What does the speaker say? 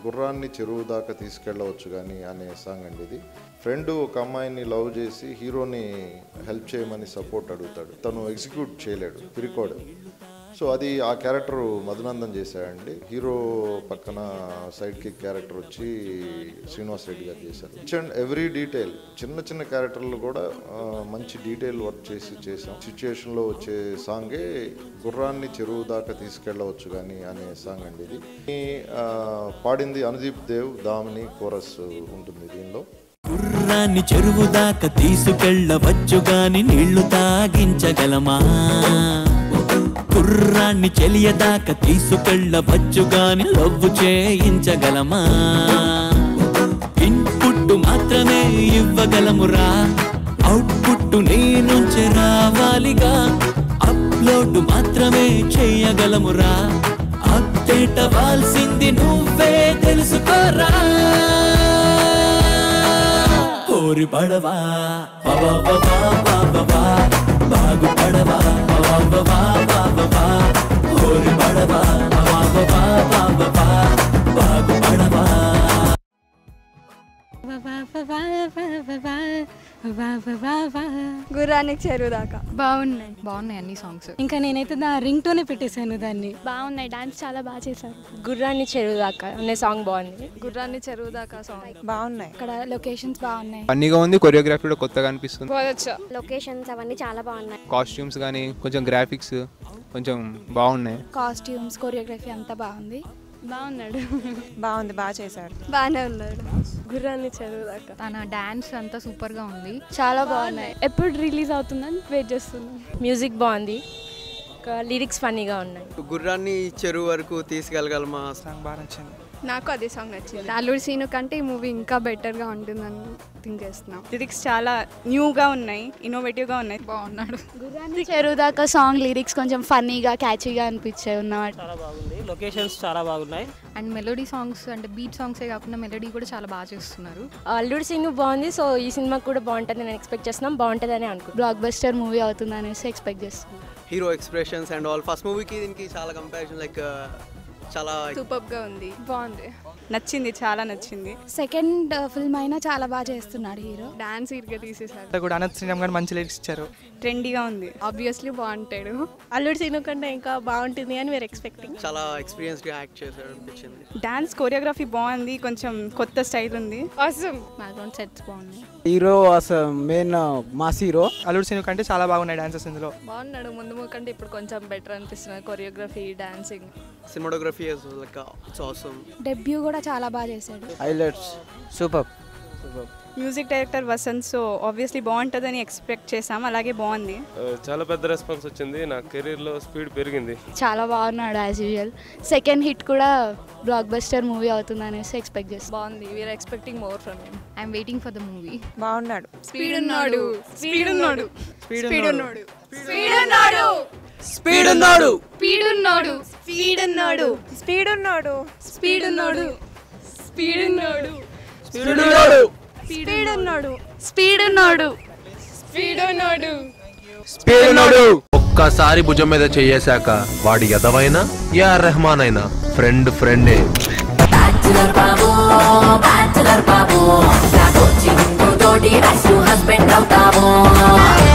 గుర్రాన్ని చెరువు దాకా తీసుకెళ్ళవచ్చు కానీ అనే సాంగ్ అండి ఇది ఫ్రెండ్ ఒక అమ్మాయిని లవ్ చేసి హీరోని హెల్ప్ చేయమని సపోర్ట్ అడుగుతాడు తను ఎగ్జిక్యూట్ చేయలేడు పిరికోడు సో అది ఆ క్యారెక్టర్ మధునందన్ చేశాడండి హీరో పక్కన సైడ్ కిక్ క్యారెక్టర్ వచ్చి శ్రీనివాస్ రెడ్డి గారు చేశారు ఇచ్ అండ్ ఎవ్రీ డీటెయిల్ చిన్న చిన్న క్యారెక్టర్లు కూడా ఆ, మంచి డీటెయిల్ వర్క్ చేసి చేసాం సిచ్యుయేషన్లో వచ్చే సాంగే గుర్రాన్ని చెరువు దాకా తీసుకెళ్ళవచ్చు కానీ అనే సాంగ్ అండి ఇది ఈ, ఆ, పాడింది అనుదీప్ దేవ్ దామిని కోరస్ ఉంటుంది దీనిలో గుర్రాన్ని చెరువు దాకా తీసుకెళ్ళవచ్చు గాని నీళ్లు తాగించగలమా గుర్రాన్ని చెలియదాకా తీసుకెళ్ళవచ్చు గాని లవ్వు చేయించగలమా ఇన్పుట్ మాత్రమే ఇవ్వగలమురా అవుట్పుట్ నీ నుంచి రావాలిగా అప్లోడ్ మాత్రమే చేయగలమురా అప్డేట్ అవ్వాల్సింది నువ్వే తెలుసుకోరా ఓరి పడవా బాబా బాబా బాబా బాగు పడవా బాబా బాబా బాబా ఓరి పడవా బాబా బాబా బాబా బాగు పడవా గుర్రానికి చెరువు దాకా బాగున్నాయి బాగున్నాయి అన్ని సాంగ్స్ ఇంకా నేనైతే నా రింగ్ టోనే పెట్టేశాను దాన్ని బాగున్నాయి డాన్స్ చాలా బాగా చేశారు గుర్రాన్ని చెరువు దాకా అనే సాంగ్ బాగుంది గుర్రాన్ని చెరువు దాకా సాంగ్ బాగున్నాయి అక్కడ లొకేషన్స్ బాగున్నాయి ఫన్నీగా ఉంది కొరియోగ్రఫీ కూడా కొత్తగా అనిపిస్తుంది పోవచ్చు లొకేషన్స్ అవన్నీ చాలా బాగున్నాయి కాస్ట్యూమ్స్ కానీ కొంచెం గ్రాఫిక్స్ కొంచెం బాగున్నాయి కాస్ట్యూమ్స్ కొరియోగ్రఫీ అంతా బాగుంది బాగున్నాడు బాగుంది బాగా చేశారు బాగానే ఉన్నాడు గుర్రాన్ని చెరువు దాకా తన డాన్స్ అంతా సూపర్ గా ఉంది చాలా బాగున్నాయి ఎప్పుడు రిలీజ్ అవుతుందని వెయిట్ చేస్తున్నాం మ్యూజిక్ బాగుంది ఇంకా లిరిక్స్ ఫన్నీగా ఉన్నాయి గుర్రాన్ని చెరువు వరకు తీసుకెళ్ళగలమా సాంగ్ బాగా నచ్చింది నాకు అదే సాంగ్ నచ్చింది అల్లుడు సీను కంటే ఈ మూవీ ఇంకా బెటర్గా ఉంటుందని థింక్ చేస్తున్నాం లిరిక్స్ చాలా న్యూగా ఉన్నాయి ఇన్నోవేటివ్గా ఉన్నాయి బాగున్నాడు గుర్రాన్ని చెరువు దాకా సాంగ్ లిరిక్స్ కొంచెం ఫన్నీగా క్యాచీగా అనిపించాయి ఉన్నమాట చాలా బాగుంది లొకేషన్స్ చాలా బాగున్నాయి అండ్ మెలోడీ సాంగ్స్ అంటే బీట్ సాంగ్సే కాకుండా మెలోడీ కూడా చాలా బాగా చేస్తున్నారు అల్లుడు సీన్ బాగుంది సో ఈ సినిమా కూడా బాగుంటుంది నేను ఎక్స్పెక్ట్ చేస్తున్నాం బాగుంటుందని అనుకుంటున్నాను బ్లాక్ బస్టర్ మూవీ అవుతుంది అనేసి ఎక్స్పెక్ట్ చేస్తున్నాను hero expressions and all first మూవీకి దీనికి చాలా కంపారిజన్ లైక్ చాలా సూపర్గా ఉంది బాగుంది నచ్చింది చాలా నచ్చింది సెకండ్ ఫిల్మ్ అయినా చాలా బాగా చేస్తున్నాడు హీరో డాన్స్ ఇరుగా తీసేసారు కూడా అనంత్ శ్రీరామ్ గారు మంచి లిరిక్స్ ఇచ్చారు ట్రెండీగా ఉంది ఆబ్వియస్లీ బాగుంటాడు అల్లుడు సీన్ కంటే ఇంకా బాగుంటుంది అని వేరే ఎక్స్పెక్టింగ్ చాలా ఎక్స్పీరియన్స్గా యాక్ట్ చేశాడు అనిపించింది డాన్స్ కొరియోగ్రఫీ బాగుంది కొంచెం కొత్త స్టైల్ ఉంది అవసరం బ్యాక్గ్రౌండ్ సెట్స్ బాగున్నాయి హీరో అసలు మెయిన్ మాస్ హీరో అల్లుడు సినిమా కంటే చాలా బాగున్నాయి డాన్సెస్ ఇందులో బాగున్నాడు ముందు కంటే ఇప్పుడు కొంచెం బెటర్ అనిపిస్తుంది choreography dancing cinematography like it's awesome debut కూడా చాలా బాగా చేశాడు highlights super super music director Vasanth so obviously బాగుంటుందని ఎక్స్పెక్ట్ చేసాం అలాగే బాగుంది చాలా పెద్ద రెస్పాన్స్ వచ్చింది నా కెరీర్లో స్పీడ్ పెరిగింది చాలా బాగున్నాడు యాజ్ యూజువల్ సెకండ్ హిట్ కూడా బ్లాక్ బస్టర్ మూవీ అవుతుంది అనేసి ఎక్స్పెక్ట్ చేస్తాను బాగుంది we're expecting more from him I'm waiting for the movie బాగున్నాడు స్పీడ్ ఉన్నాడు స్పీడ్ ఉన్నాడు స్పీడ్ ఉన్నాడు స్పీడ్ ఉన్నాడు స్పీడ్ ఉన్నాడు స్పీడ్ ఉన్నాడు స్పీడ్ ఉన్నాడు స్పీడ్ ఉన్నాడు స్పీడ్ ఉన్నాడు స్పీడ్ ఉన్నాడు స్పీడ్ ఉన్నాడు స్పీడ్ ఉన్నాడు స్పీడ్ ఉన్నాడు స్పీడ్ ఉన్నాడు స్పీడ్ ఉన్నాడు ఒక్కసారి భుజం మీద చెయ్యేశాక వాడి ఎదవైనా యా రెహమాన్ అయినా ఫ్రెండ్ ఫ్రెండే బాబు బ్యాచులర్ బాబు తోటి హస్బెండ్ అవుతావు